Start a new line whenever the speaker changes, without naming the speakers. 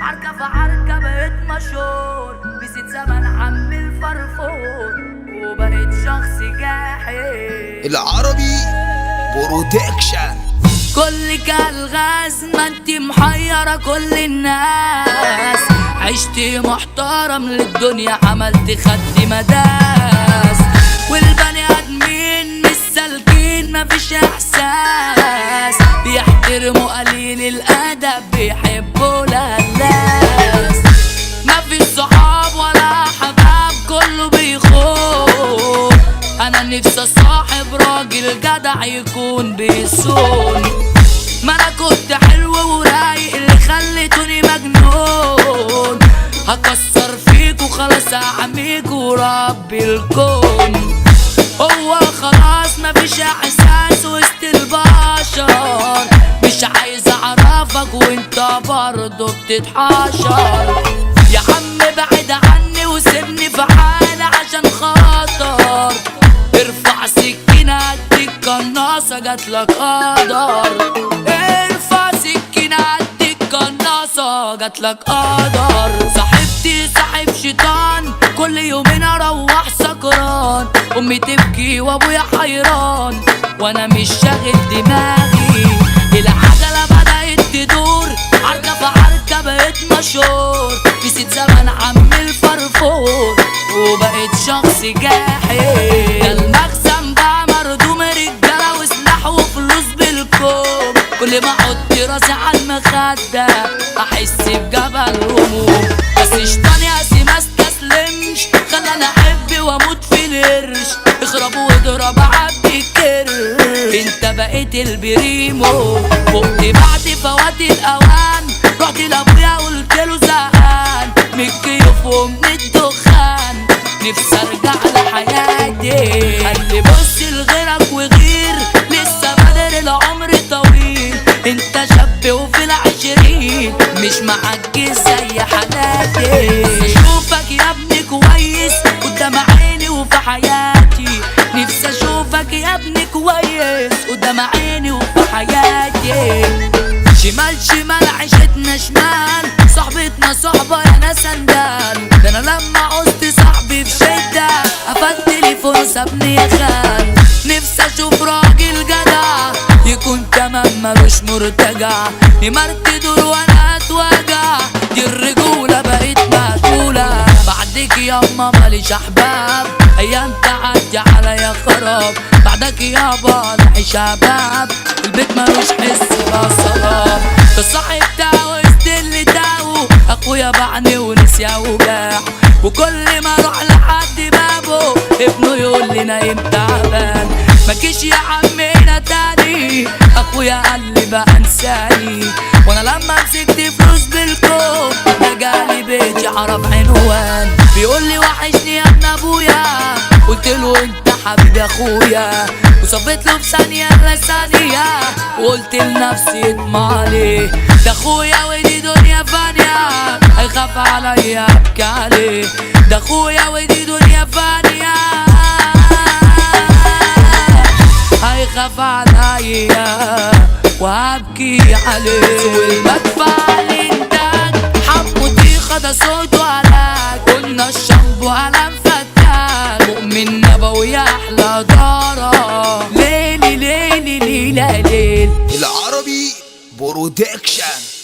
عركة في عركة بقيت مشهور نسيت زمن عم الفرفور وبقيت شخص جاحد
العربي برودكشن
كل كالغاز ما انت محيرة كل الناس عشت محترم للدنيا عملت خدت مداس والبني ادمين مش سالكين مفيش احساس بيحترموا قليل الادب بيحبوا الناس مفيش صحاب ولا حباب كله بيخون انا نفسي اصاحب راجل جدع يكون بيصون ما انا كنت حلو ورايق اللي خليتوني مجنون هكسر فيك وخلاص اعميك ورب الكون هو خلاص مفيش احساس وسط البشر مش عايز اعرفك وانت برضه بتتحشر يا عم بعد عني وسيبني في حالي عشان خاطر ارفع سكينة اديك قناصة جاتلك قدر ارفع سكينة اديك قناصة جاتلك قدر صاحبتي صاحب شيطان كل يومين اروح سكران امي تبكي وابويا حيران وانا مش شاغل دماغي العجلة بدأت تدور عركة في عركة بقيت مشهور نسيت زمن عم الفرفور وبقيت شخص جاحد ده المخزن بقى مردوم رجالة وسلاح وفلوس بالكوم كل ما احط راسي على المخدة احس بجبل هموم بس شيطان ياسي ما استسلمش خلاني احب واموت في القرش اخرب واضرب عبد الكرش انت بقيت البريمو فقت بعد فوات الاوان رحت لابويا قلت له زهقان من الكيف ومن الدخان نفسي ارجع لحياتي قال لي بص لغيرك وغير لسه بدر العمر طويل انت شاب وفي العشرين مش معجز زي حالاتي اشوفك يا ابني كويس قدام عيني وفي حياتي نفسي اشوفك يا ابني كويس قدام عيني وفي حياتي شمال شمال عيشتنا شمال صاحبتنا صحبة يا ناس اندال ده انا لما عوزت صاحبي بشدة قفلت تليفون سابني يا خال نفسي اشوف راجل جدع يكون تمام ملوش مرتجع نمرت دور وانا اتوجع دي الرجولة بقت مقتولة بعدك ياما ماليش احباب ايام تعدي عليا خراب بعدك يابا الحي شباب البيت ملوش حس بقى صلاب الصاحب تاو اللي تاو اخويا باعني ونسيا وجاع وكل ما اروح لحد بابه ابنه يقول لي نايم تعبان مجيش يا عمي هنا تاني اخويا قال لي بقى انساني وانا لما مسكت فلوس بالكوم جالي بيتي عرف عنوان بيقول لي وحشني يا ابن ابويا قلت له انت حبيبي اخويا وصفيت له في ثانيه الا ثانيه وقلت لنفسي اطمع عليه ده اخويا ودي دنيا فانيه هيخاف عليا ابكي عليه ده اخويا ودي دنيا فانيه هيخاف عليا وابكي عليه والمدفع الانتاج حموتي خد صوته علاج قلنا الشنب على فتاك مؤمن نبوي احلى دارة ليلي ليلي ليلة ليل
العربي برودكشن